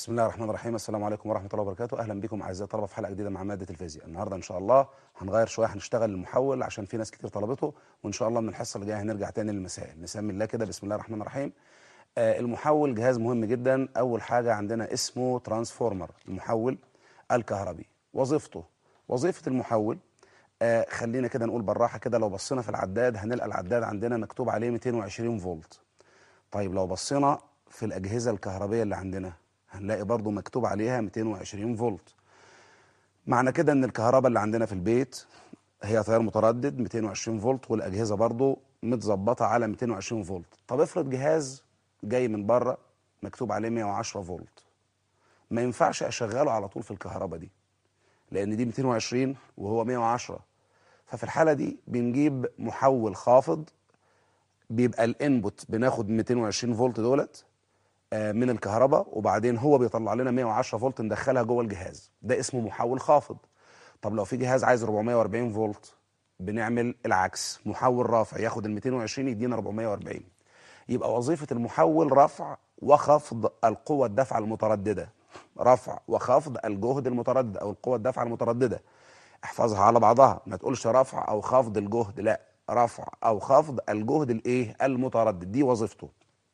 بسم الله الرحمن الرحيم السلام عليكم ورحمه الله وبركاته اهلا بكم اعزائي الطلبه في حلقه جديده مع ماده الفيزياء النهارده ان شاء الله هنغير شويه هنشتغل المحول عشان في ناس كتير طلبته وان شاء الله من الحصه اللي جايه هنرجع تاني للمسائل نسمي الله كده بسم الله الرحمن الرحيم آه المحول جهاز مهم جدا اول حاجه عندنا اسمه ترانسفورمر المحول الكهربي وظيفته وظيفه المحول آه خلينا كده نقول بالراحه كده لو بصينا في العداد هنلقى العداد عندنا مكتوب عليه 220 فولت طيب لو بصينا في الاجهزه الكهربيه اللي عندنا هنلاقي برضو مكتوب عليها 220 فولت معنى كده ان الكهرباء اللي عندنا في البيت هي تيار متردد 220 فولت والاجهزه برضو متظبطه على 220 فولت طب افرض جهاز جاي من بره مكتوب عليه 110 فولت ما ينفعش اشغله على طول في الكهرباء دي لان دي 220 وهو 110 ففي الحاله دي بنجيب محول خافض بيبقى الانبوت بناخد 220 فولت دولت من الكهرباء وبعدين هو بيطلع لنا 110 فولت ندخلها جوه الجهاز ده اسمه محول خافض طب لو في جهاز عايز 440 فولت بنعمل العكس محول رافع ياخد ال 220 يدينا 440 يبقى وظيفة المحول رفع وخفض القوة الدفع المترددة رفع وخفض الجهد المتردد أو القوة الدفع المترددة احفظها على بعضها ما تقولش رفع أو خفض الجهد لا رفع أو خفض الجهد الايه المتردد دي وظيفته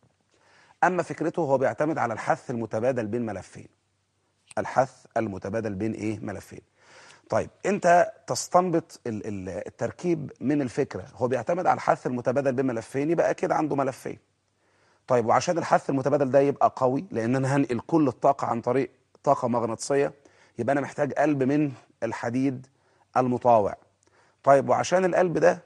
اما فكرته هو بيعتمد على الحث المتبادل بين ملفين الحث المتبادل بين ايه ملفين طيب انت تستنبط التركيب من الفكره هو بيعتمد على الحث المتبادل بين ملفين يبقى اكيد عنده ملفين طيب وعشان الحث المتبادل ده يبقى قوي لان انا هنقل كل الطاقه عن طريق طاقه مغناطيسيه يبقى انا محتاج قلب من الحديد المطاوع طيب وعشان القلب ده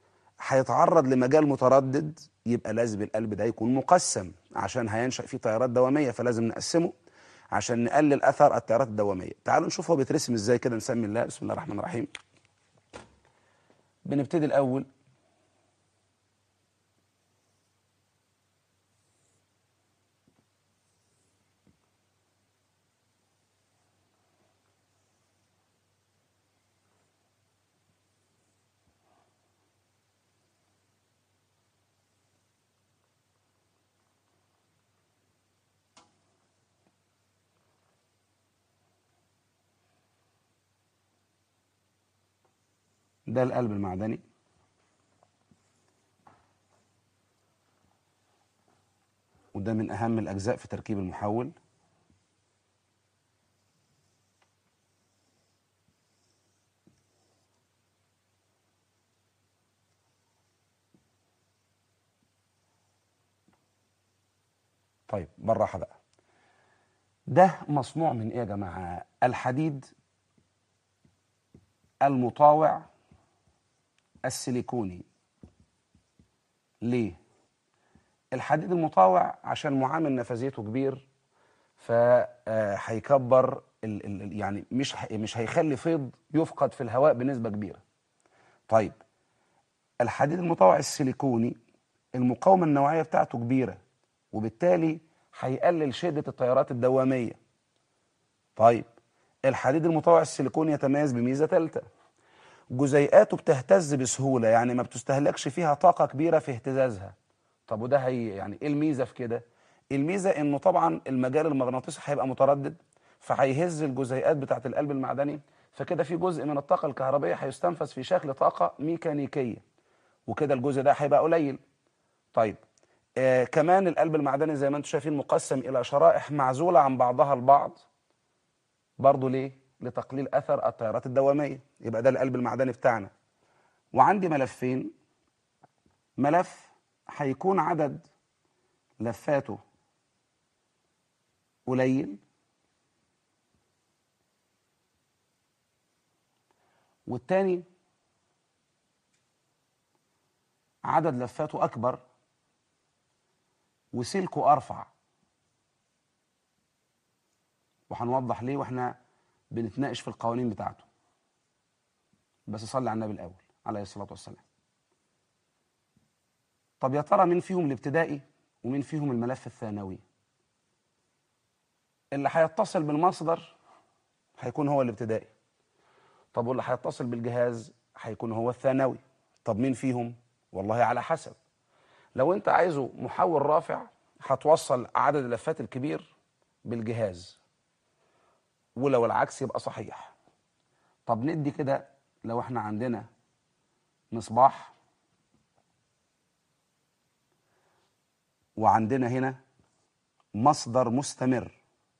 هيتعرض لمجال متردد يبقى لازم القلب ده يكون مقسم عشان هينشأ فيه تيارات دوامية فلازم نقسمه عشان نقلل أثر التيارات الدوامية تعالوا نشوف هو بيترسم ازاي كده نسمي الله بسم الله الرحمن الرحيم بنبتدي الأول ده القلب المعدني وده من أهم الأجزاء في تركيب المحول طيب بالراحة بقى ده مصنوع من إيه يا جماعة الحديد المطاوع السيليكوني ليه الحديد المطاوع عشان معامل نفاذيته كبير فهيكبر يعني مش مش هيخلي فيض يفقد في الهواء بنسبه كبيره طيب الحديد المطاوع السيليكوني المقاومه النوعيه بتاعته كبيره وبالتالي هيقلل شده التيارات الدواميه طيب الحديد المطاوع السيليكوني يتميز بميزه ثالثه جزيئاته بتهتز بسهوله يعني ما بتستهلكش فيها طاقه كبيره في اهتزازها طب وده هي يعني ايه الميزه في كده الميزه انه طبعا المجال المغناطيسي هيبقى متردد فهيهز الجزيئات بتاعه القلب المعدني فكده في جزء من الطاقه الكهربائيه هيستنفذ في شكل طاقه ميكانيكيه وكده الجزء ده هيبقى قليل طيب آه كمان القلب المعدني زي ما انتم شايفين مقسم الى شرائح معزوله عن بعضها البعض برضه ليه لتقليل اثر التيارات الدواميه يبقى ده القلب المعدني بتاعنا وعندي ملفين ملف هيكون عدد لفاته قليل والتاني عدد لفاته اكبر وسلكه ارفع وهنوضح ليه واحنا بنتناقش في القوانين بتاعته بس صلي على النبي الاول عليه الصلاه والسلام طب يا ترى مين فيهم الابتدائي ومين فيهم الملف الثانوي اللي هيتصل بالمصدر هيكون هو الابتدائي طب واللي هيتصل بالجهاز هيكون هو الثانوي طب مين فيهم والله على حسب لو انت عايزه محول رافع هتوصل عدد اللفات الكبير بالجهاز ولو العكس يبقى صحيح طب ندي كده لو احنا عندنا مصباح وعندنا هنا مصدر مستمر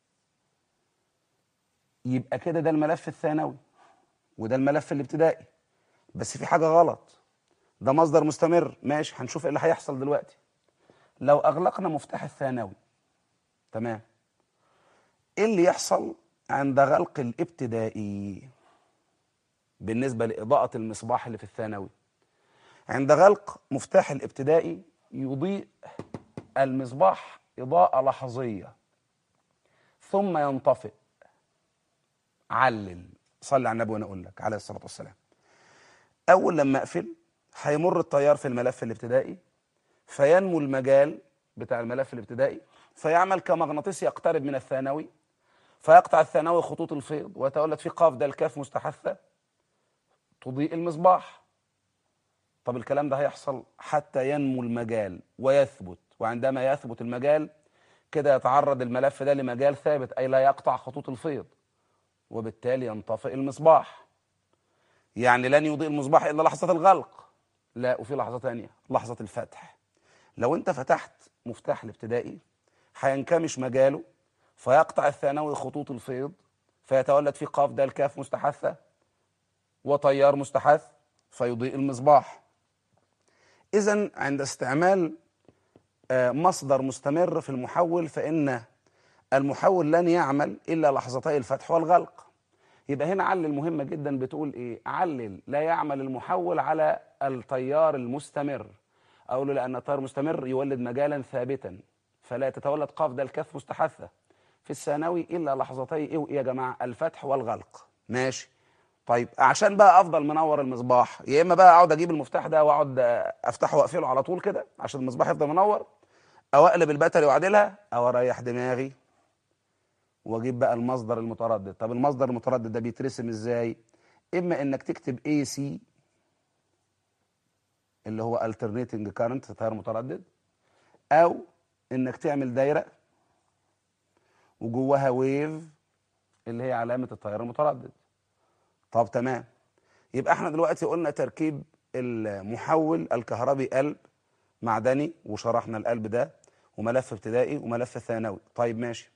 يبقى كده ده الملف الثانوي وده الملف الابتدائي بس في حاجة غلط ده مصدر مستمر ماشي هنشوف ايه اللي هيحصل دلوقتي لو اغلقنا مفتاح الثانوي تمام ايه اللي يحصل عند غلق الابتدائي بالنسبة لإضاءة المصباح اللي في الثانوي عند غلق مفتاح الابتدائي يضيء المصباح إضاءة لحظية ثم ينطفئ علل صلي على النبي وانا اقول لك عليه الصلاه والسلام اول لما اقفل هيمر التيار في الملف الابتدائي فينمو المجال بتاع الملف الابتدائي فيعمل كمغناطيس يقترب من الثانوي فيقطع الثانوي خطوط الفيض ويتولد في قاف ده الكاف مستحثه تضيء المصباح طب الكلام ده هيحصل حتى ينمو المجال ويثبت وعندما يثبت المجال كده يتعرض الملف ده لمجال ثابت أي لا يقطع خطوط الفيض وبالتالي ينطفئ المصباح يعني لن يضيء المصباح إلا لحظة الغلق لا وفي لحظة تانية لحظة الفتح لو انت فتحت مفتاح الابتدائي هينكمش مجاله فيقطع الثانوي خطوط الفيض فيتولد في قاف دال كاف مستحثة وتيار مستحث فيضيء المصباح إذا عند استعمال مصدر مستمر في المحول فإن المحول لن يعمل إلا لحظتي الفتح والغلق يبقى هنا علل مهمة جدا بتقول إيه علل لا يعمل المحول على التيار المستمر أقول له لأن التيار المستمر يولد مجالا ثابتا فلا تتولد قاف ده الكف مستحثة في الثانوي إلا لحظتي إيه وإيه يا جماعة الفتح والغلق ماشي طيب عشان بقى افضل منور المصباح يا اما بقى اقعد اجيب المفتاح ده واقعد افتحه واقفله على طول كده عشان المصباح يفضل منور او اقلب الباتري واعدلها او اريح دماغي واجيب بقى المصدر المتردد طب المصدر المتردد ده بيترسم ازاي اما انك تكتب اي سي اللي هو alternating current تيار متردد او انك تعمل دايره وجواها ويف اللي هي علامه التيار المتردد طب تمام يبقى احنا دلوقتي قلنا تركيب المحول الكهربي قلب معدني وشرحنا القلب ده وملف ابتدائي وملف ثانوي طيب ماشي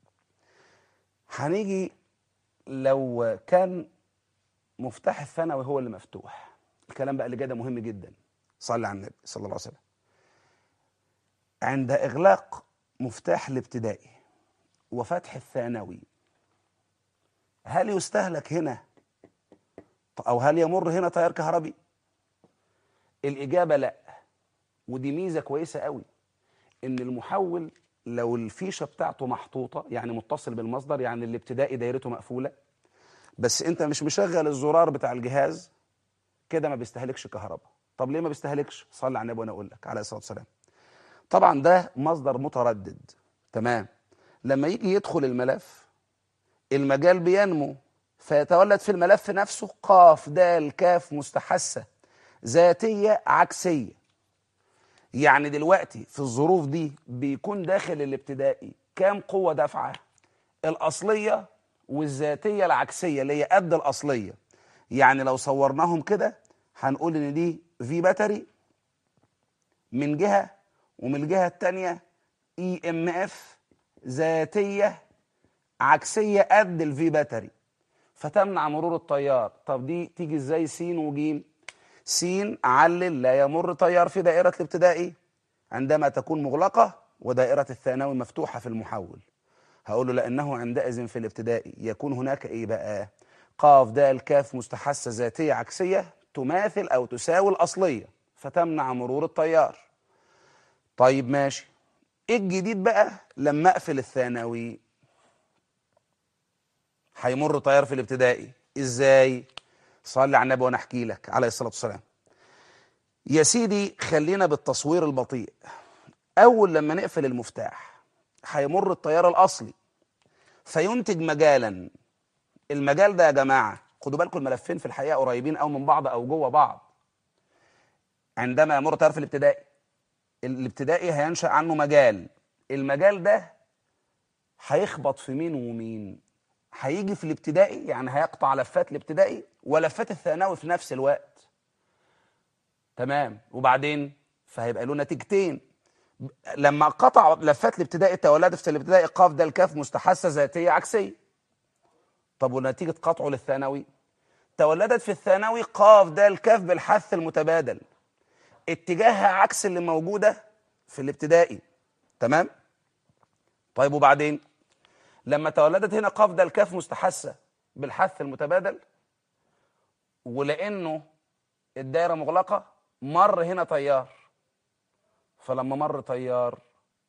هنيجي لو كان مفتاح الثانوي هو اللي مفتوح الكلام بقى اللي جاي ده مهم جدا صلي على النبي صلى الله عليه وسلم عند اغلاق مفتاح الابتدائي وفتح الثانوي هل يستهلك هنا او هل يمر هنا تيار كهربي الاجابه لا ودي ميزه كويسه قوي ان المحول لو الفيشه بتاعته محطوطه يعني متصل بالمصدر يعني الابتدائي دايرته مقفوله بس انت مش مشغل الزرار بتاع الجهاز كده ما بيستهلكش كهرباء طب ليه ما بيستهلكش صلي على النبي وانا اقول لك عليه الصلاه والسلام طبعا ده مصدر متردد تمام لما يجي يدخل الملف المجال بينمو فيتولد في الملف نفسه قاف دال كاف مستحثة ذاتية عكسية يعني دلوقتي في الظروف دي بيكون داخل الابتدائي كام قوة دافعة الأصلية والذاتية العكسية اللي هي قد الأصلية يعني لو صورناهم كده هنقول إن دي في باتري من جهة ومن الجهة التانية اي ام اف ذاتية عكسية قد الفي باتري فتمنع مرور التيار طب دي تيجي ازاي س وج س علل لا يمر تيار في دائرة الابتدائي عندما تكون مغلقة ودائرة الثانوي مفتوحة في المحول هقول له لأنه عندئذ في الابتدائي يكون هناك إيه بقى قاف دال كاف مستحثة ذاتية عكسية تماثل أو تساوي الأصلية فتمنع مرور التيار طيب ماشي ايه الجديد بقى لما اقفل الثانوي هيمر طيار في الابتدائي ازاي صلي على النبي وانا احكي لك عليه الصلاه والسلام يا سيدي خلينا بالتصوير البطيء اول لما نقفل المفتاح هيمر التيار الاصلي فينتج مجالا المجال ده يا جماعه خدوا بالكم الملفين في الحقيقه قريبين او من بعض او جوه بعض عندما يمر تيار في الابتدائي الابتدائي هينشا عنه مجال المجال ده هيخبط في مين ومين هيجي في الابتدائي يعني هيقطع لفات الابتدائي ولفات الثانوي في نفس الوقت تمام وبعدين فهيبقى له نتيجتين لما قطع لفات الابتدائي تولدت في الابتدائي قاف ده الكاف مستحثه ذاتيه عكسيه طب ونتيجه قطعه للثانوي تولدت في الثانوي قاف ده الكاف بالحث المتبادل اتجاهها عكس اللي موجوده في الابتدائي تمام طيب وبعدين لما تولدت هنا قاف ده الكاف مستحثه بالحث المتبادل ولانه الدايره مغلقه مر هنا تيار فلما مر تيار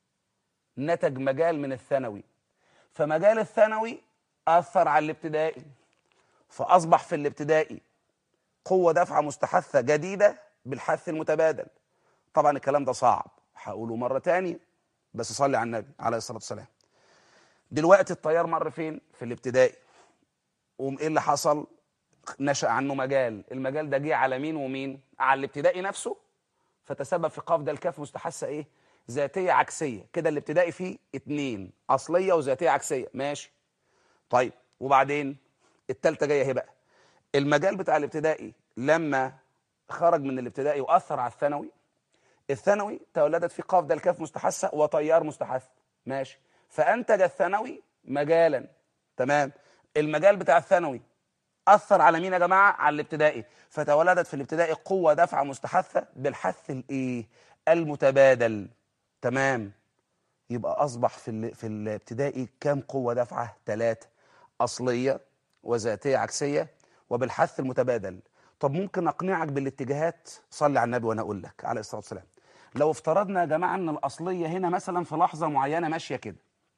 نتج مجال من الثانوي فمجال الثانوي اثر على الابتدائي فاصبح في الابتدائي قوه دفعه مستحثه جديده بالحث المتبادل طبعا الكلام ده صعب هقوله مره تانية بس صلي على النبي عليه الصلاه والسلام دلوقتي التيار مر فين في الابتدائي قوم ايه اللي حصل نشأ عنه مجال المجال ده جه على مين ومين على الابتدائي نفسه فتسبب في قاف ده الكاف مستحثه ايه ذاتيه عكسيه كده الابتدائي فيه اتنين اصليه وذاتيه عكسيه ماشي طيب وبعدين التالتة جايه اهي بقى المجال بتاع الابتدائي لما خرج من الابتدائي واثر على الثانوي الثانوي تولدت فيه قاف ده الكاف مستحثه وتيار مستحث ماشي فانتج الثانوي مجالا تمام المجال بتاع الثانوي اثر على مين يا جماعه على الابتدائي فتولدت في الابتدائي قوه دفعه مستحثه بالحث الايه المتبادل تمام يبقى اصبح في ال... في الابتدائي كام قوه دفعه ثلاثه اصليه وذاتيه عكسيه وبالحث المتبادل طب ممكن اقنعك بالاتجاهات صلي على النبي وانا اقول لك عليه الصلاه والسلام لو افترضنا يا جماعه ان الاصليه هنا مثلا في لحظه معينه ماشيه كده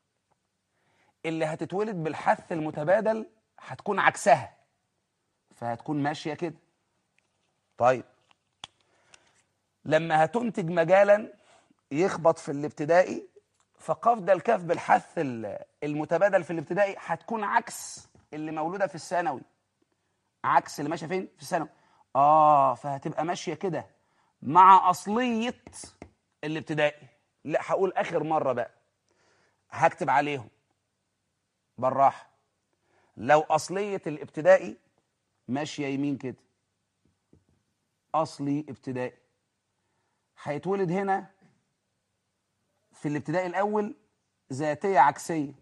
اللي هتتولد بالحث المتبادل هتكون عكسها فهتكون ماشيه كده طيب لما هتنتج مجالا يخبط في الابتدائي فقاف ده الكاف بالحث المتبادل في الابتدائي هتكون عكس اللي مولوده في الثانوي عكس اللي ماشيه فين في الثانوي اه فهتبقى ماشيه كده مع اصليه الابتدائي لا هقول اخر مره بقى هكتب عليهم بالراحه لو اصليه الابتدائي ماشيه يمين كده اصلي ابتدائي هيتولد هنا في الابتدائي الاول ذاتيه عكسيه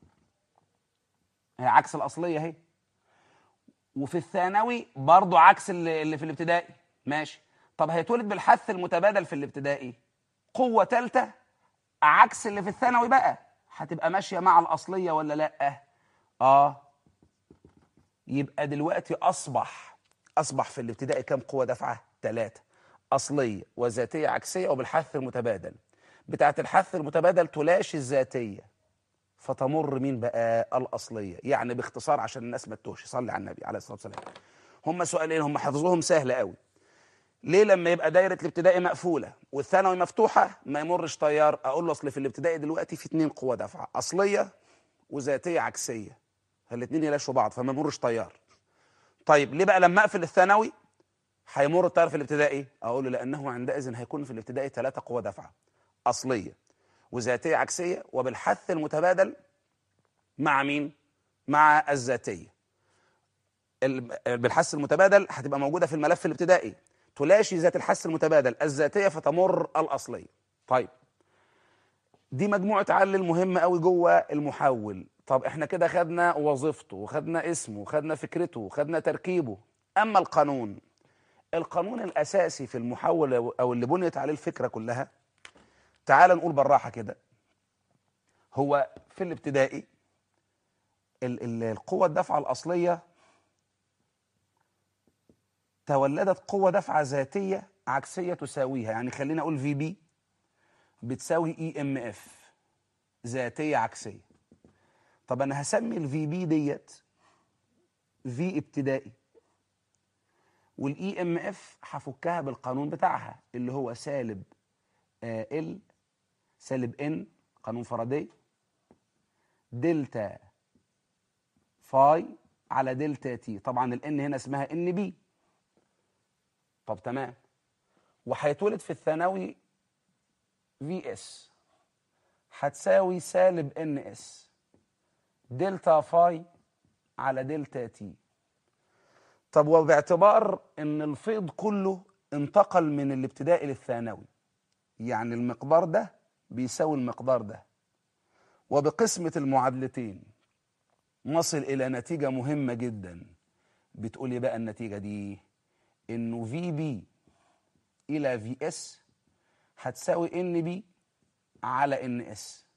هي عكس الاصليه اهي وفي الثانوي برضه عكس اللي, اللي في الابتدائي ماشي طب هيتولد بالحث المتبادل في الابتدائي قوه ثالثه عكس اللي في الثانوي بقى هتبقى ماشيه مع الاصليه ولا لا اه يبقى دلوقتي اصبح اصبح في الابتدائي كام قوه دفعه ثلاثه اصليه وذاتيه عكسيه وبالحث المتبادل بتاعه الحث المتبادل تلاشي الذاتيه فتمر مين بقى الاصليه يعني باختصار عشان الناس ما تتوهش صلي على النبي عليه الصلاه والسلام هم سؤالين هم حفظوهم سهل قوي ليه لما يبقى دايره الابتدائي مقفوله والثانوي مفتوحه ما يمرش تيار اقول له اصل في الابتدائي دلوقتي في اتنين قوه دفعه اصليه وذاتيه عكسيه الاثنين يلاشوا بعض فما يمرش تيار طيب ليه بقى لما اقفل الثانوي هيمر التيار في الابتدائي اقول له لانه عندئذ هيكون في الابتدائي ثلاثه قوه دفعه اصليه وذاتيه عكسيه وبالحث المتبادل مع مين مع الذاتيه بالحث المتبادل هتبقى موجوده في الملف الابتدائي تلاشي ذات الحث المتبادل الذاتيه فتمر الاصليه طيب دي مجموعه علل مهمه قوي جوه المحول طب احنا كده خدنا وظيفته وخدنا اسمه وخدنا فكرته وخدنا تركيبه اما القانون القانون الاساسي في المحول او اللي بنيت عليه الفكره كلها تعال نقول بالراحه كده هو في الابتدائي ال ال القوه الدفعه الاصليه تولدت قوه دفعه ذاتيه عكسيه تساويها يعني خلينا اقول في بي بتساوي اي ام اف ذاتيه عكسيه طب انا هسمي الفي بي ديت في ابتدائي والاي ام اف هفكها بالقانون بتاعها اللي هو سالب ال سالب ان قانون فاراداي دلتا فاي على دلتا تي طبعا الان هنا اسمها ان بي طب تمام وهيتولد في الثانوي في اس هتساوي سالب ان اس دلتا فاي على دلتا تي طب وباعتبار ان الفيض كله انتقل من الابتدائي للثانوي يعني المقدار ده بيساوي المقدار ده وبقسمة المعادلتين نصل إلى نتيجة مهمة جدا بتقول لي بقى النتيجة دي إنه في بي إلى في اس هتساوي ان بي على ان اس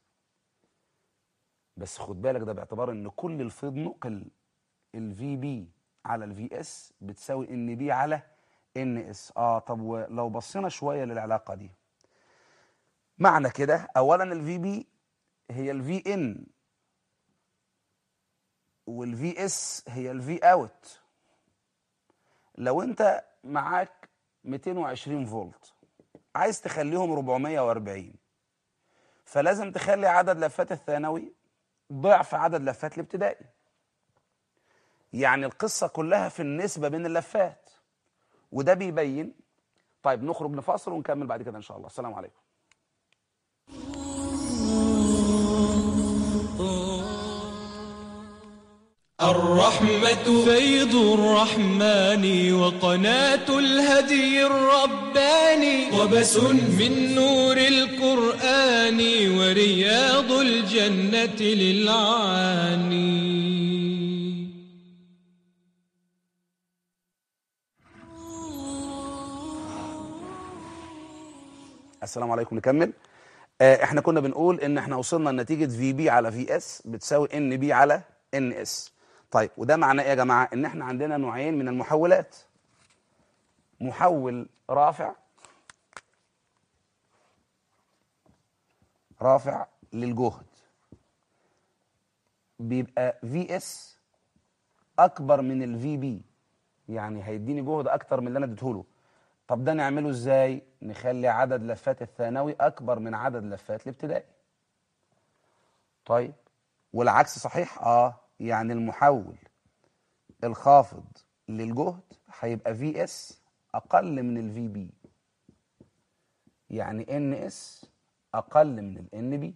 بس خد بالك ده باعتبار ان كل الفيض نقل الفي بي على الفي اس بتساوي ان بي على ان اس اه طب ولو بصينا شويه للعلاقه دي معنى كده اولا الفي بي هي الفي ان والفي اس هي الفي اوت لو انت معاك 220 فولت عايز تخليهم 440 فلازم تخلي عدد لفات الثانوي ضعف عدد لفات الابتدائي يعني القصة كلها في النسبة بين اللفات وده بيبين طيب نخرج لفاصل ونكمل بعد كده ان شاء الله السلام عليكم الرحمة فيض الرحمن وقناة الهدي الرباني وبس من نور القرآن ورياض الجنة للعاني السلام عليكم نكمل آه احنا كنا بنقول ان احنا وصلنا لنتيجة في بي على في اس بتساوي ان بي على ان اس طيب وده معناه ايه يا جماعة ان احنا عندنا نوعين من المحولات محول رافع رافع للجهد بيبقى في اس اكبر من الفي بي يعني هيديني جهد اكتر من اللي انا اديته له طب ده نعمله ازاي نخلي عدد لفات الثانوي اكبر من عدد لفات الابتدائي طيب والعكس صحيح اه يعني المحول الخافض للجهد هيبقى في اس اقل من الفي بي يعني ان اس اقل من الان بي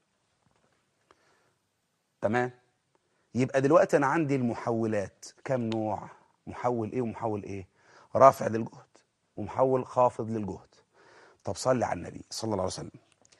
تمام يبقى دلوقتي انا عندي المحولات كم نوع محول ايه ومحول ايه رافع للجهد ومحول خافض للجهد طب صلي على النبي صلى الله عليه وسلم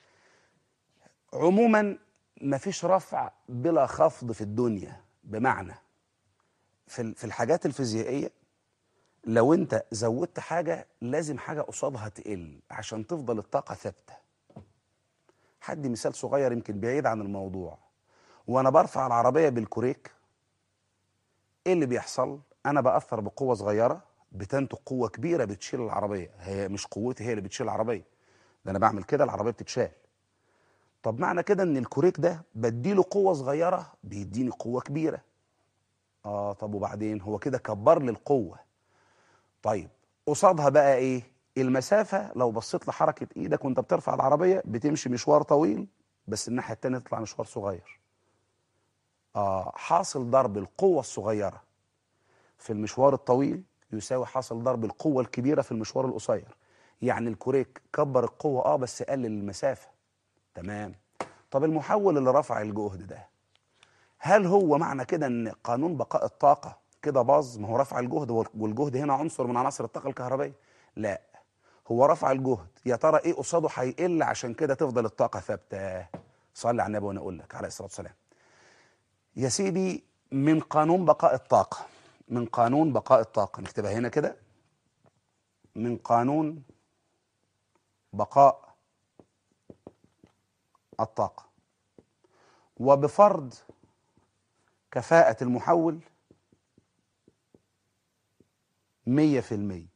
عموما مفيش رفع بلا خفض في الدنيا بمعنى في في الحاجات الفيزيائيه لو انت زودت حاجه لازم حاجه قصادها تقل عشان تفضل الطاقه ثابته حد مثال صغير يمكن بعيد عن الموضوع وانا برفع العربيه بالكوريك ايه اللي بيحصل انا باثر بقوه صغيره بتنتج قوه كبيره بتشيل العربيه هي مش قوتي هي اللي بتشيل العربيه ده انا بعمل كده العربيه بتتشال طب معنى كده ان الكوريك ده بديله قوه صغيره بيديني قوه كبيره اه طب وبعدين هو كده كبر لي القوه طيب قصادها بقى ايه المسافه لو بصيت لحركه ايدك وانت بترفع العربيه بتمشي مشوار طويل بس الناحيه التانيه تطلع مشوار صغير اه حاصل ضرب القوه الصغيره في المشوار الطويل يساوي حاصل ضرب القوه الكبيره في المشوار القصير يعني الكوريك كبر القوه اه بس قلل المسافه تمام طب المحول اللي رفع الجهد ده هل هو معنى كده ان قانون بقاء الطاقه كده باظ ما هو رفع الجهد والجهد هنا عنصر من عناصر الطاقه الكهربائيه لا هو رفع الجهد يا ترى ايه قصاده هيقل عشان كده تفضل الطاقه ثابته صلي على النبي وانا اقول لك عليه الصلاه والسلام يا سيدي من قانون بقاء الطاقه من قانون بقاء الطاقه نكتبها هنا كده من قانون بقاء الطاقه وبفرض كفاءة المحول مية في المية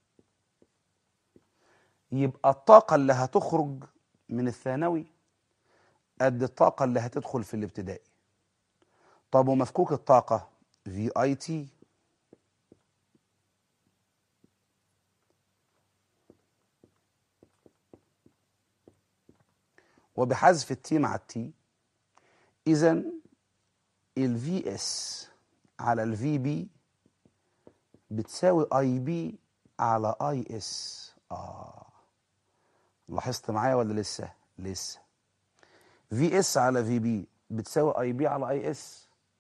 يبقى الطاقة اللي هتخرج من الثانوي قد الطاقة اللي هتدخل في الابتدائي طب ومفكوك الطاقة في اي تي وبحذف التي مع التي اذا الفي اس على الفي بي بتساوي اي بي على اي اس اه لاحظت معايا ولا لسه لسه في اس على في بي بتساوي اي بي على اي اس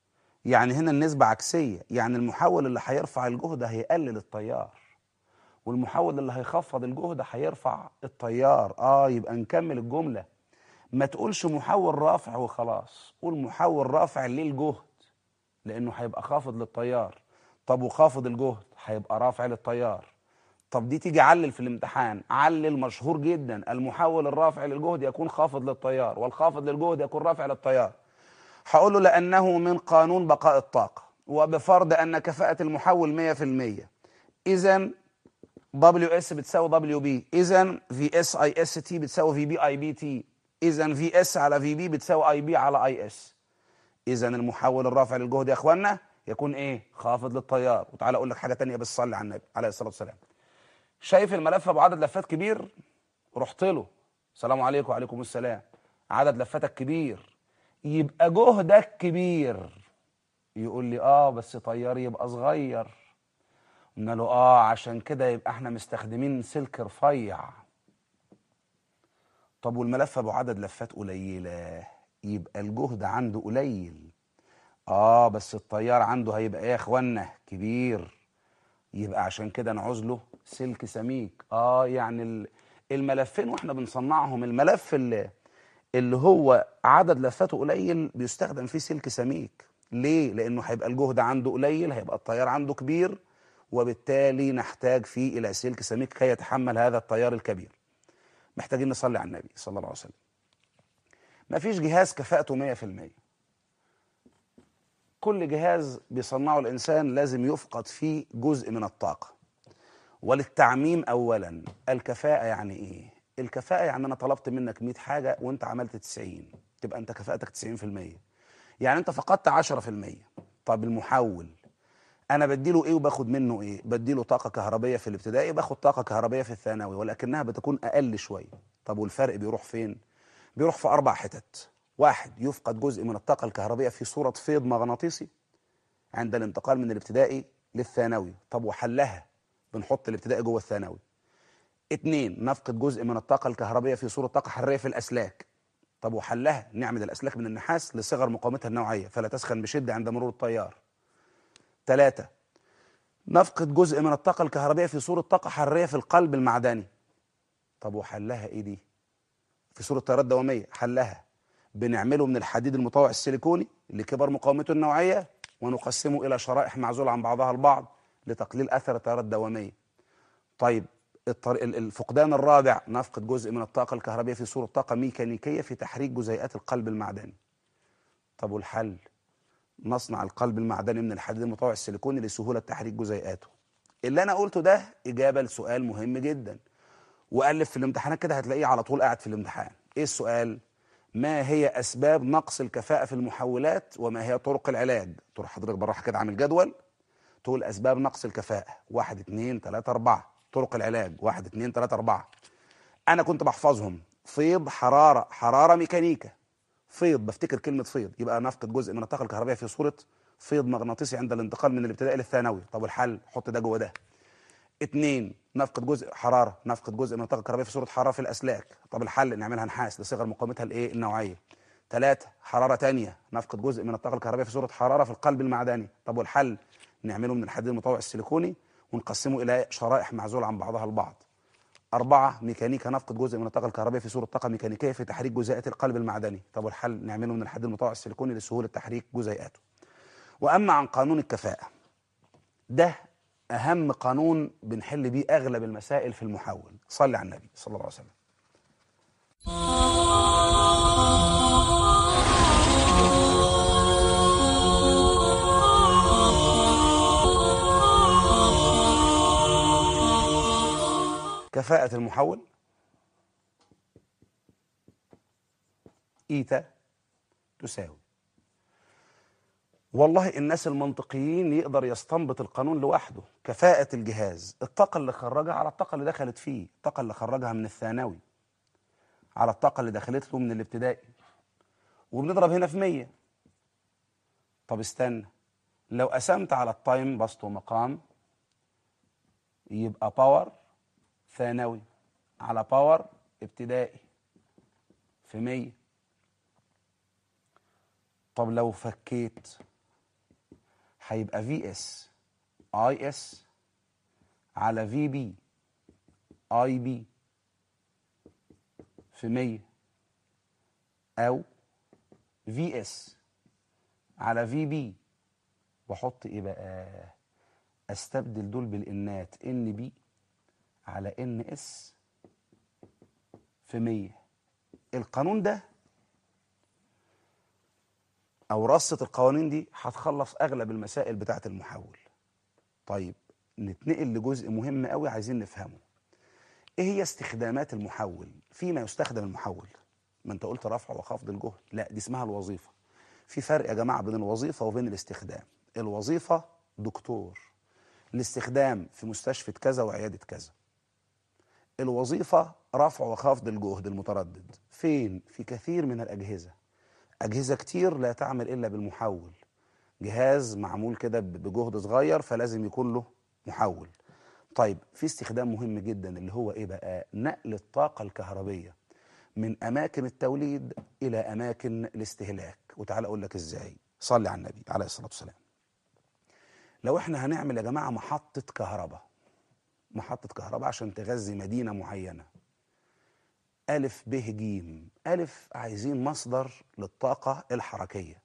يعني هنا النسبة عكسية يعني المحول اللي هيرفع الجهد هيقلل التيار والمحول اللي هيخفض الجهد هيرفع التيار اه يبقى نكمل الجملة ما تقولش محول رافع وخلاص قول محول رافع للجهد لانه هيبقى خافض للتيار طب وخافض الجهد هيبقى رافع للتيار طب دي تيجي علل في الامتحان علل مشهور جدا المحول الرافع للجهد يكون خافض للتيار والخافض للجهد يكون رافع للتيار هقول له لأنه من قانون بقاء الطاقة وبفرض أن كفاءة المحول 100% إذا دبليو اس بتساوي دبليو بي إذا في اس اي اس تي بتساوي في بي اي بي تي إذا في اس على في بي بتساوي اي بي على اي اس إذا المحول الرافع للجهد يا إخوانا يكون إيه؟ خافض للتيار وتعالى أقول لك حاجة تانية بس صلي على النبي عليه الصلاة والسلام شايف الملف ابو عدد لفات كبير رحت له السلام عليكم وعليكم السلام عدد لفاتك كبير يبقى جهدك كبير يقول لي اه بس طياري يبقى صغير قلنا له اه عشان كده يبقى احنا مستخدمين سلك رفيع طب والملف ابو عدد لفات قليله يبقى الجهد عنده قليل اه بس الطيار عنده هيبقى ايه يا اخوانا كبير يبقى عشان كده نعوز له سلك سميك اه يعني ال- الملفين واحنا بنصنعهم الملف اللي اللي هو عدد لفاته قليل بيستخدم فيه سلك سميك ليه لانه هيبقى الجهد عنده قليل هيبقى التيار عنده كبير وبالتالي نحتاج فيه الى سلك سميك كي يتحمل هذا التيار الكبير محتاجين نصلي على النبي صلى الله عليه وسلم مفيش جهاز كفاءته 100% كل جهاز بيصنعه الإنسان لازم يفقد فيه جزء من الطاقة وللتعميم أولا الكفاءة يعني إيه؟ الكفاءة يعني أنا طلبت منك 100 حاجة وأنت عملت 90 تبقى أنت كفاءتك 90% يعني أنت فقدت 10% طب المحول أنا بديله إيه وباخد منه إيه؟ بديله طاقة كهربية في الابتدائي باخد طاقة كهربية في الثانوي ولكنها بتكون أقل شوية طب والفرق بيروح فين؟ بيروح في أربع حتت واحد يفقد جزء من الطاقة الكهربية في صورة فيض مغناطيسي عند الانتقال من الابتدائي للثانوي طب وحلها بنحط الابتدائي جوه الثانوي اتنين نفقد جزء من الطاقة الكهربية في صورة طاقة حرارية في الأسلاك طب وحلها نعمل الأسلاك من النحاس لصغر مقاومتها النوعية فلا تسخن بشدة عند مرور التيار ثلاثة نفقد جزء من الطاقة الكهربية في صورة طاقة حرارية في القلب المعدني طب وحلها ايه دي في صورة تيارات دوامية حلها بنعمله من الحديد المطوع السيليكوني لكبر مقاومته النوعية ونقسمه إلى شرائح معزولة عن بعضها البعض لتقليل أثر التيارات الدوامية طيب الطر... ال- الفقدان الرابع نفقد جزء من الطاقة الكهربية في صورة طاقة ميكانيكية في تحريك جزيئات القلب المعدني طب والحل نصنع القلب المعدني من الحديد المطوع السيليكوني لسهولة تحريك جزيئاته اللي أنا قلته ده إجابة لسؤال مهم جدا وألف في الامتحانات كده هتلاقيه على طول قاعد في الامتحان إيه السؤال؟ ما هي أسباب نقص الكفاءة في المحولات وما هي طرق العلاج؟ تروح حضرتك بالراحة كده عامل جدول تقول أسباب نقص الكفاءة واحد اتنين تلاتة أربعة طرق العلاج واحد اتنين تلاتة أربعة أنا كنت بحفظهم فيض حرارة حرارة ميكانيكا فيض بفتكر كلمة فيض يبقى نفقد جزء من الطاقة الكهربائية في صورة فيض مغناطيسي عند الانتقال من الابتدائي للثانوي طب والحل حط ده جوه ده اتنين نفقد جزء حرارة نفقد جزء من الطاقة الكهربائية في صورة حرارة في الأسلاك طب الحل نعملها نحاس لصغر مقاومتها الإيه النوعية ثلاثة حرارة تانية نفقد جزء من الطاقة الكهربائية في صورة حرارة في القلب المعدني طب والحل نعمله من الحديد المطوع السيليكوني ونقسمه إلى شرائح معزولة عن بعضها البعض أربعة ميكانيكا نفقد جزء من الطاقة الكهربائية في صورة طاقة ميكانيكية في تحريك جزيئات القلب المعدني طب والحل نعمله من الحديد المطوع السيليكوني لسهولة تحريك جزيئاته وأما عن قانون الكفاءة ده أهم قانون بنحل بيه أغلب المسائل في المحول صلي على النبي صلى الله عليه وسلم كفاءة المحول إيتا تساوي والله الناس المنطقيين يقدر يستنبط القانون لوحده كفاءة الجهاز الطاقة اللي خرجها على الطاقة اللي دخلت فيه الطاقة اللي خرجها من الثانوي على الطاقة اللي دخلت له من الابتدائي وبنضرب هنا في 100 طب استنى لو قسمت على التايم بسط ومقام يبقى باور ثانوي على باور ابتدائي في 100 طب لو فكيت هيبقى في اس اي اس على في بي اي بي في 100 او في اس على في بي واحط ايه بقى استبدل دول بالانات ان بي على ان اس في 100 القانون ده او رصه القوانين دي هتخلص اغلب المسائل بتاعه المحول طيب نتنقل لجزء مهم قوي عايزين نفهمه ايه هي استخدامات المحول فيما يستخدم المحول ما انت قلت رفع وخفض الجهد لا دي اسمها الوظيفه في فرق يا جماعه بين الوظيفه وبين الاستخدام الوظيفه دكتور الاستخدام في مستشفى كذا وعياده كذا الوظيفه رفع وخفض الجهد المتردد فين في كثير من الاجهزه اجهزه كتير لا تعمل الا بالمحول جهاز معمول كده بجهد صغير فلازم يكون له محول طيب في استخدام مهم جدا اللي هو ايه بقى نقل الطاقه الكهربيه من اماكن التوليد الى اماكن الاستهلاك وتعالى اقول لك ازاي صلي على النبي عليه الصلاه والسلام لو احنا هنعمل يا جماعه محطه كهرباء محطه كهرباء عشان تغذي مدينه معينه ألف ب ج ألف عايزين مصدر للطاقة الحركية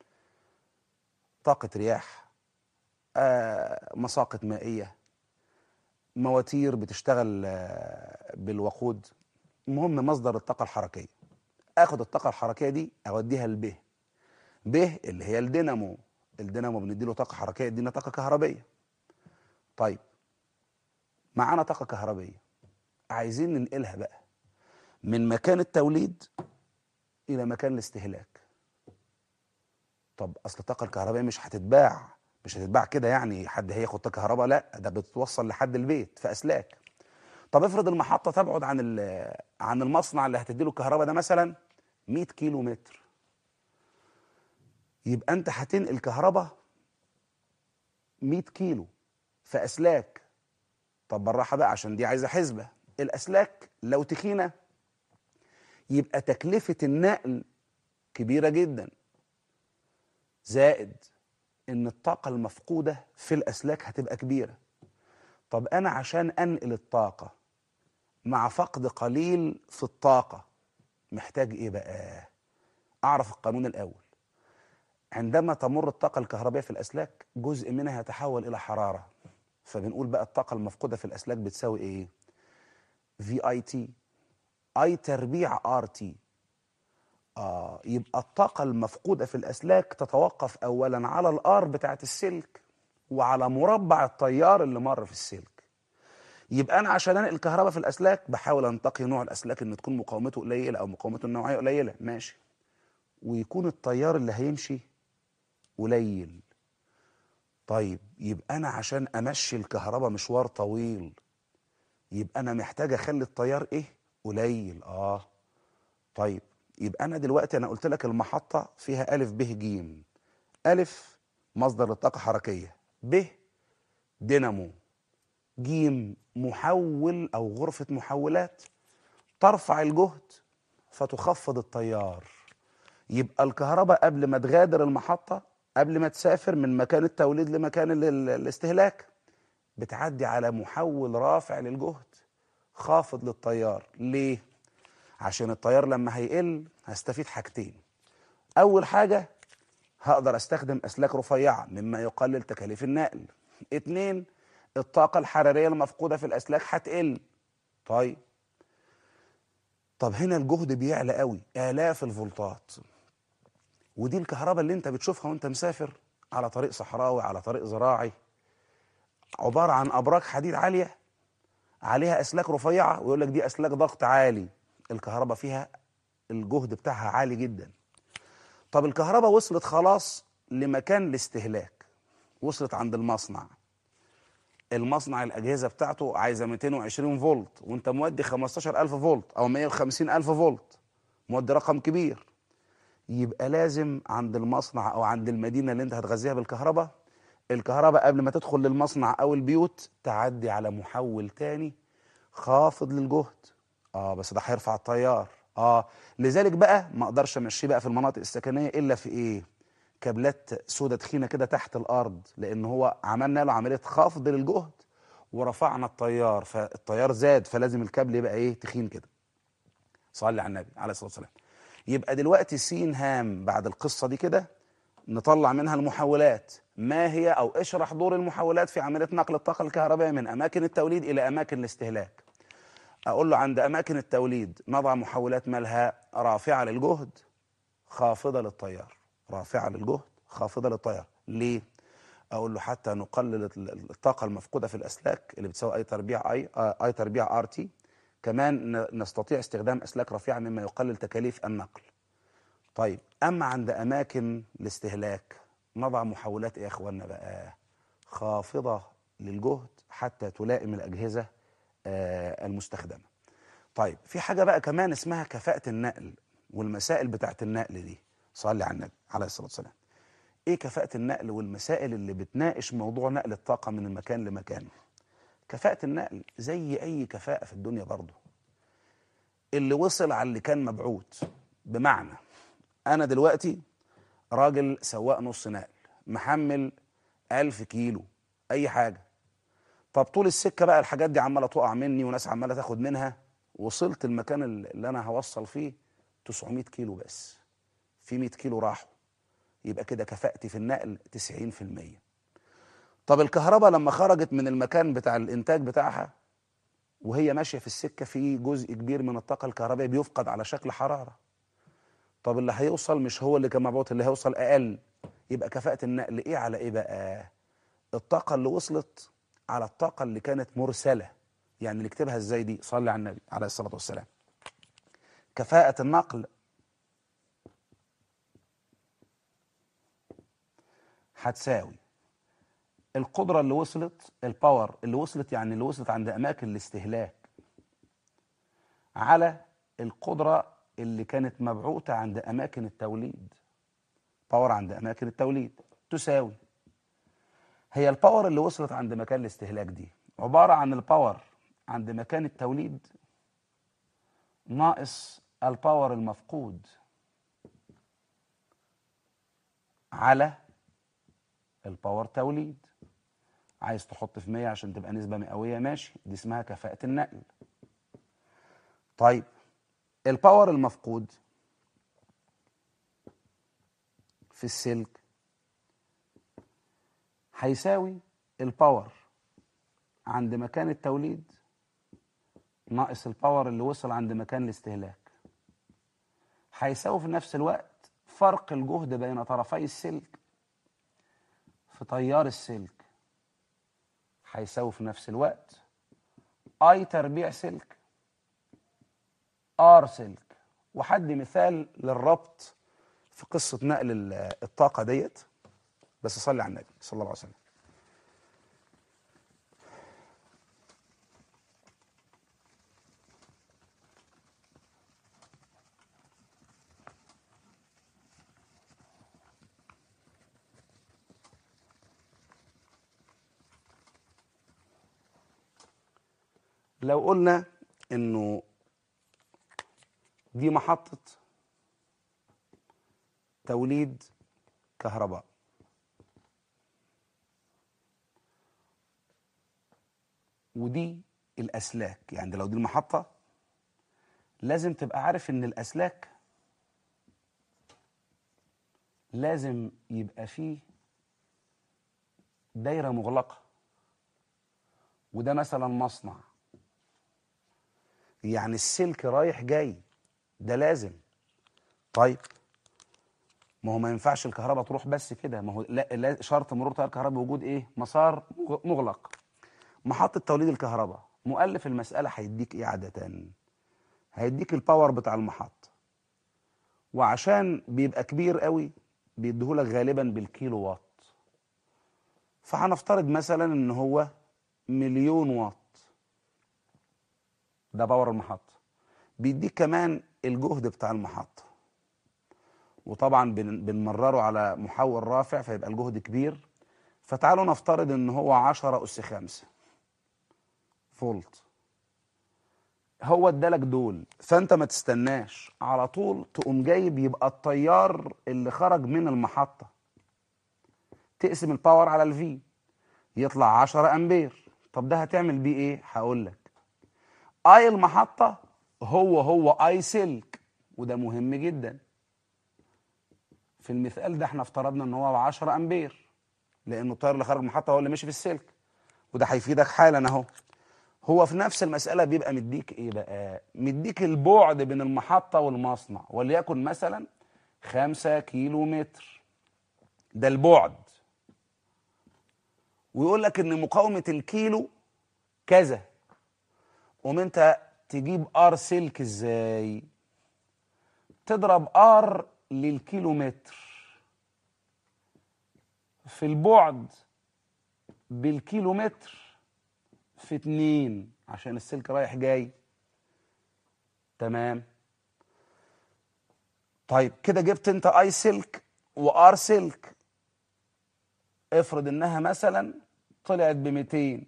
طاقة رياح آه، مساقط مائية مواتير بتشتغل آه، بالوقود المهم مصدر الطاقة الحركية اخد الطاقة الحركية دي اوديها لب ب اللي هي الدينامو الدينامو بنديله طاقة حركية يدينا طاقة كهربية طيب معانا طاقة كهربية عايزين ننقلها بقى من مكان التوليد الى مكان الاستهلاك طب اصل الطاقه الكهربائيه مش هتتباع مش هتتباع كده يعني حد هياخد طاقه كهرباء لا ده بتوصل لحد البيت في اسلاك طب افرض المحطه تبعد عن ال- عن المصنع اللي هتديله الكهرباء ده مثلا 100 كيلو متر يبقى انت هتنقل كهرباء 100 كيلو في اسلاك طب بالراحه بقى عشان دي عايزه حسبه الاسلاك لو تخينه يبقى تكلفة النقل كبيرة جدا زائد ان الطاقة المفقودة في الاسلاك هتبقى كبيرة طب انا عشان انقل الطاقة مع فقد قليل في الطاقة محتاج ايه بقى اعرف القانون الاول عندما تمر الطاقة الكهربائية في الاسلاك جزء منها يتحول الى حرارة فبنقول بقى الطاقة المفقودة في الاسلاك بتساوي ايه في اي تي اي تربيع ار تي اه يبقى الطاقه المفقوده في الاسلاك تتوقف اولا على الار بتاعه السلك وعلى مربع التيار اللي مر في السلك يبقى انا عشان انقل الكهرباء في الاسلاك بحاول انتقي نوع الاسلاك ان تكون مقاومته قليله او مقاومته النوعيه قليله ماشي ويكون التيار اللي هيمشي قليل طيب يبقى انا عشان امشي الكهرباء مشوار طويل يبقى انا محتاج اخلي التيار ايه قليل اه طيب يبقى انا دلوقتي انا قلت لك المحطه فيها الف ب ج الف مصدر للطاقه حركيه ب دينامو ج محول او غرفه محولات ترفع الجهد فتخفض التيار يبقى الكهرباء قبل ما تغادر المحطه قبل ما تسافر من مكان التوليد لمكان ال- ال- الاستهلاك بتعدي على محول رافع للجهد خافض للتيار ليه عشان التيار لما هيقل هستفيد حاجتين اول حاجه هقدر استخدم اسلاك رفيعه مما يقلل تكاليف النقل اتنين الطاقه الحراريه المفقوده في الاسلاك هتقل طيب طب هنا الجهد بيعلى قوي الاف الفولتات ودي الكهرباء اللي انت بتشوفها وانت مسافر على طريق صحراوي على طريق زراعي عباره عن ابراج حديد عاليه عليها اسلاك رفيعه ويقول لك دي اسلاك ضغط عالي الكهرباء فيها الجهد بتاعها عالي جدا طب الكهرباء وصلت خلاص لمكان الاستهلاك وصلت عند المصنع المصنع الاجهزه بتاعته عايزه 220 فولت وانت مودي 15000 فولت او 150000 فولت مودي رقم كبير يبقى لازم عند المصنع او عند المدينه اللي انت هتغذيها بالكهرباء الكهرباء قبل ما تدخل للمصنع او البيوت تعدي على محول تاني خافض للجهد اه بس ده هيرفع التيار اه لذلك بقى ما اقدرش امشيه بقى في المناطق السكنيه الا في ايه كابلات سودة تخينه كده تحت الارض لان هو عملنا له عمليه خفض للجهد ورفعنا التيار فالتيار زاد فلازم الكابل يبقى ايه تخين كده صلي على النبي عليه الصلاه والسلام يبقى دلوقتي سين هام بعد القصه دي كده نطلع منها المحولات ما هي او اشرح دور المحولات في عمليه نقل الطاقه الكهربائيه من اماكن التوليد الى اماكن الاستهلاك اقول له عند اماكن التوليد نضع محولات مالها رافعه للجهد خافضه للتيار رافعه للجهد خافضه للتيار ليه اقول له حتى نقلل الطاقه المفقوده في الاسلاك اللي بتساوي اي تربيع اي اي تربيع ار تي كمان ن- نستطيع استخدام اسلاك رفيعه مما يقلل تكاليف النقل طيب اما عند اماكن الاستهلاك نضع محولات ايه يا اخوانا بقى خافضه للجهد حتى تلائم الاجهزه آه، المستخدمه طيب في حاجه بقى كمان اسمها كفاءه النقل والمسائل بتاعت النقل دي صلي على النبي عليه الصلاه والسلام ايه كفاءه النقل والمسائل اللي بتناقش موضوع نقل الطاقه من مكان لمكان كفاءه النقل زي اي كفاءه في الدنيا برضه اللي وصل على اللي كان مبعوث بمعنى انا دلوقتي راجل سواق نص نقل محمل ألف كيلو أي حاجة طب طول السكة بقى الحاجات دي عمالة تقع مني وناس عمالة تاخد منها وصلت المكان اللي أنا هوصل فيه 900 كيلو بس في 100 كيلو راحوا يبقى كده كفاءتي في النقل 90% طب الكهرباء لما خرجت من المكان بتاع الإنتاج بتاعها وهي ماشية في السكة في جزء كبير من الطاقة الكهربائية بيفقد على شكل حرارة طب اللي هيوصل مش هو اللي كان مبعوث اللي هيوصل اقل يبقى كفاءة النقل ايه على ايه بقى الطاقة اللي وصلت على الطاقة اللي كانت مرسلة يعني نكتبها ازاي دي صلي على النبي عليه الصلاة والسلام كفاءة النقل هتساوي القدرة اللي وصلت الباور اللي وصلت يعني اللي وصلت عند أماكن الاستهلاك على القدرة اللي كانت مبعوثة عند أماكن التوليد باور عند أماكن التوليد تساوي هي الباور اللي وصلت عند مكان الاستهلاك دي عبارة عن الباور عند مكان التوليد ناقص الباور المفقود على الباور توليد عايز تحط في 100 عشان تبقى نسبة مئوية ماشي دي اسمها كفاءة النقل طيب الباور المفقود في السلك هيساوي الباور عند مكان التوليد ناقص الباور اللي وصل عند مكان الاستهلاك هيساوي في نفس الوقت فرق الجهد بين طرفي السلك في تيار السلك هيساوي في نفس الوقت اي تربيع سلك ار سلك وحد مثال للربط في قصة نقل ال- الطاقة ديت بس صلي على النبي صلى الله عليه وسلم لو قلنا انه دي محطة توليد كهرباء ودي الأسلاك يعني لو دي المحطة لازم تبقى عارف إن الأسلاك لازم يبقى فيه دايرة مغلقة وده مثلا مصنع يعني السلك رايح جاي ده لازم طيب ما هو ما ينفعش الكهرباء تروح بس كده ما هو لا, لا شرط مرور تيار كهرباء وجود ايه مسار مغ- مغلق محطة توليد الكهرباء مؤلف المسألة هيديك ايه عادة هيديك الباور بتاع المحطة وعشان بيبقى كبير قوي بيديهولك غالبا بالكيلو وات فهنفترض مثلا ان هو مليون واط ده باور المحطة بيديك كمان الجهد بتاع المحطة وطبعا بن- بنمرره على محول رافع فيبقى الجهد كبير فتعالوا نفترض ان هو 10 اس 5 فولت هو ادالك دول فانت ما تستناش على طول تقوم جايب يبقى التيار اللي خرج من المحطة تقسم الباور على الفي يطلع 10 امبير طب ده هتعمل بيه ايه هقول لك اي المحطه هو هو اي سلك وده مهم جدا في المثال ده احنا افترضنا ان هو 10 امبير لانه التيار اللي خارج المحطه هو اللي ماشي في السلك وده هيفيدك حالا اهو هو في نفس المساله بيبقى مديك ايه بقى مديك البعد بين المحطه والمصنع وليكن مثلا 5 كيلو متر ده البعد ويقول لك ان مقاومه الكيلو كذا قوم انت تجيب ار سلك ازاي تضرب ار للكيلومتر في البعد بالكيلومتر في اتنين عشان السلك رايح جاي تمام طيب كده جبت انت اي سلك وار سلك افرض انها مثلا طلعت ب 200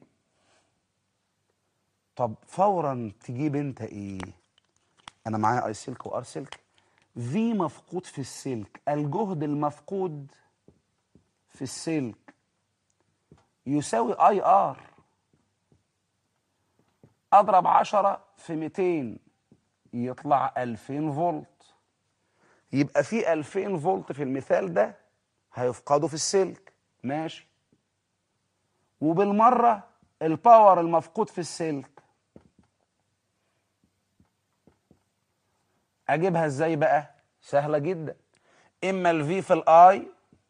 طب فورا تجيب انت ايه انا معايا اي سلك وار سلك في مفقود في السلك الجهد المفقود في السلك يساوي اي ار اضرب 10 في 200 يطلع 2000 فولت يبقى في 2000 فولت في المثال ده هيفقدوا في السلك ماشي وبالمره الباور المفقود في السلك اجيبها ازاي بقى سهله جدا اما الفي في الاي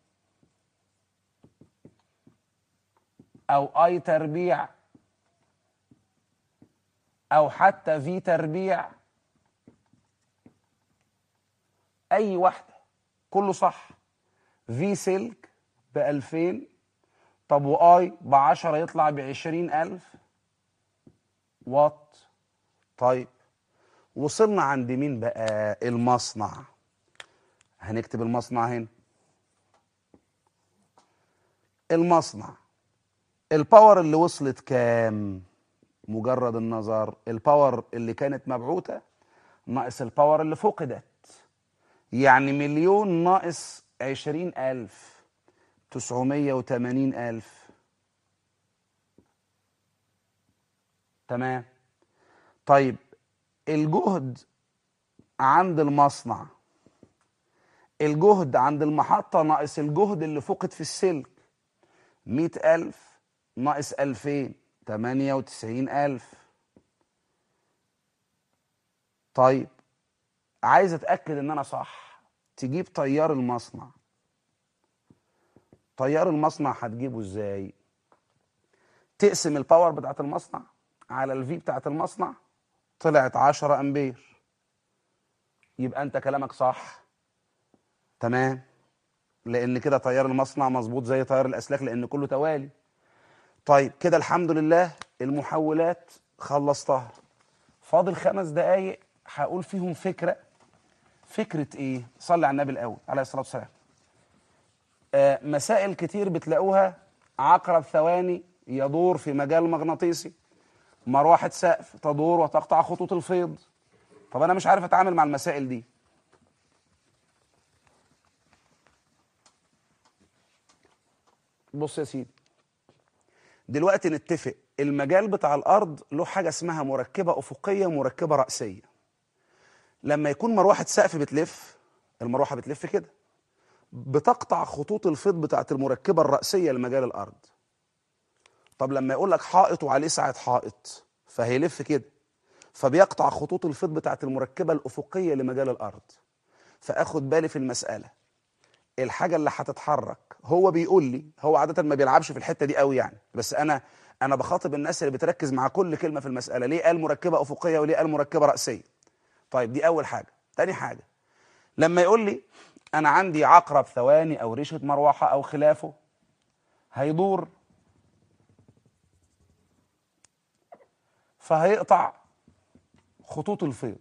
او اي تربيع او حتى في تربيع اي واحده كله صح في سلك ب 2000 طب واي ب 10 يطلع ب 20000 واط طيب وصلنا عند مين بقى المصنع هنكتب المصنع هنا المصنع الباور اللي وصلت كام مجرد النظر الباور اللي كانت مبعوثة ناقص الباور اللي فقدت يعني مليون ناقص عشرين ألف تسعمية وتمانين ألف تمام طيب الجهد عند المصنع الجهد عند المحطة ناقص الجهد اللي فقد في السلك مئة ألف ناقص ألفين تمانية وتسعين ألف طيب عايز أتأكد إن أنا صح تجيب طيار المصنع طيار المصنع هتجيبه إزاي تقسم الباور بتاعت المصنع على الفي بتاعت المصنع طلعت 10 امبير يبقى انت كلامك صح تمام لان كده تيار المصنع مظبوط زي تيار الاسلاك لان كله توالي طيب كده الحمد لله المحولات خلصتها فاضل خمس دقايق هقول فيهم فكره فكره ايه صلي على النبي الاول عليه الصلاه والسلام آه مسائل كتير بتلاقوها عقرب ثواني يدور في مجال مغناطيسي مروحة سقف تدور وتقطع خطوط الفيض طب أنا مش عارف أتعامل مع المسائل دي بص يا سيدي دلوقتي نتفق المجال بتاع الأرض له حاجة اسمها مركبة أفقية ومركبة رأسية لما يكون مروحة سقف بتلف المروحة بتلف كده بتقطع خطوط الفيض بتاعت المركبة الرأسية لمجال الأرض طب لما يقول لك حائط وعليه ساعة حائط فهيلف كده فبيقطع خطوط الفيض بتاعت المركبة الأفقية لمجال الأرض فأخد بالي في المسألة الحاجة اللي هتتحرك هو بيقول لي هو عادة ما بيلعبش في الحتة دي قوي يعني بس أنا أنا بخاطب الناس اللي بتركز مع كل كلمة في المسألة ليه قال مركبة أفقية وليه قال مركبة رأسية طيب دي أول حاجة تاني حاجة لما يقول لي أنا عندي عقرب ثواني أو ريشة مروحة أو خلافه هيدور فهيقطع خطوط الفيض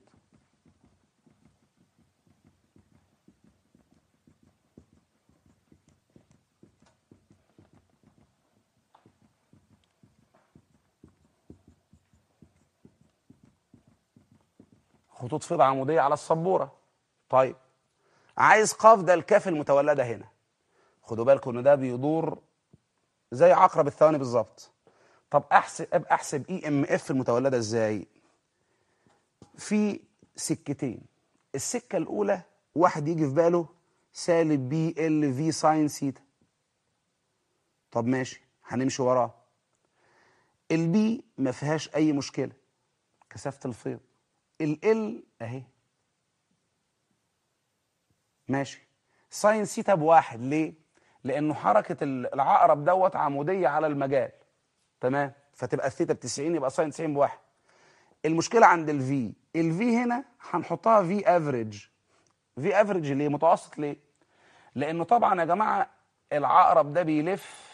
خطوط فيض عمودية على السبورة طيب عايز قاف ده الكاف المتولدة هنا خدوا بالكم ان ده بيدور زي عقرب الثواني بالظبط طب احسب ابقى احسب اي ام اف المتولده ازاي في سكتين السكه الاولى واحد يجي في باله سالب بي ال في ساين سيتا طب ماشي هنمشي وراه البي ما فيهاش اي مشكله كثافه الفيض ال اهي ماشي ساين سيتا بواحد ليه لانه حركه العقرب دوت عموديه على المجال تمام فتبقى الثيتا ب 90 يبقى ساين 90 بواحد المشكله عند الفي الفي هنا هنحطها في افريج في افريج ليه متوسط ليه لانه طبعا يا جماعه العقرب ده بيلف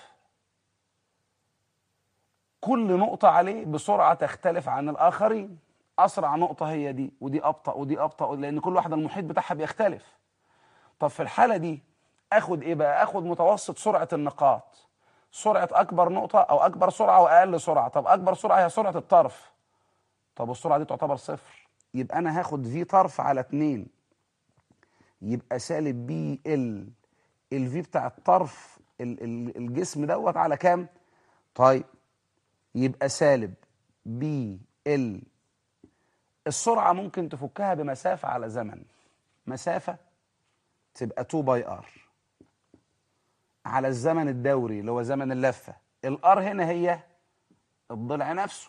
كل نقطة عليه بسرعة تختلف عن الآخرين أسرع نقطة هي دي ودي أبطأ ودي أبطأ لأن كل واحدة المحيط بتاعها بيختلف طب في الحالة دي أخد إيه بقى؟ أخد متوسط سرعة النقاط سرعة أكبر نقطة أو أكبر سرعة وأقل سرعة طب أكبر سرعة هي سرعة الطرف طب السرعة دي تعتبر صفر يبقى أنا هاخد في طرف على اتنين يبقى سالب بي ال الفي بتاع الطرف ال- ال- الجسم دوت على كام؟ طيب يبقى سالب بي ال السرعة ممكن تفكها بمسافة على زمن مسافة تبقى 2 باي ار على الزمن الدوري اللي هو زمن اللفة الار هنا هي الضلع نفسه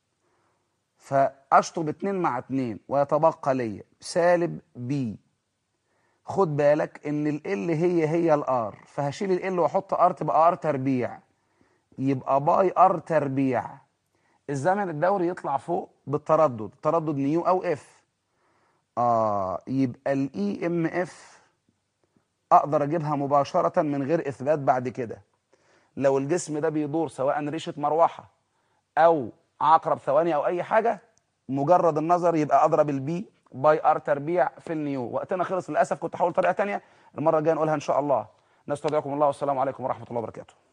فأشطب 2 مع 2 ويتبقى لي سالب بي خد بالك ان ال هي هي الار فهشيل ال واحط ار تبقى ار تربيع يبقى باي ار تربيع الزمن الدوري يطلع فوق بالتردد تردد نيو او اف اه يبقى الاي ام اف اقدر اجيبها مباشره من غير اثبات بعد كده لو الجسم ده بيدور سواء ريشه مروحه او عقرب ثواني او اي حاجه مجرد النظر يبقى اضرب البي باي ار تربيع في النيو وقتنا خلص للاسف كنت هحاول طريقه تانية المره الجايه نقولها ان شاء الله نستودعكم الله والسلام عليكم ورحمه الله وبركاته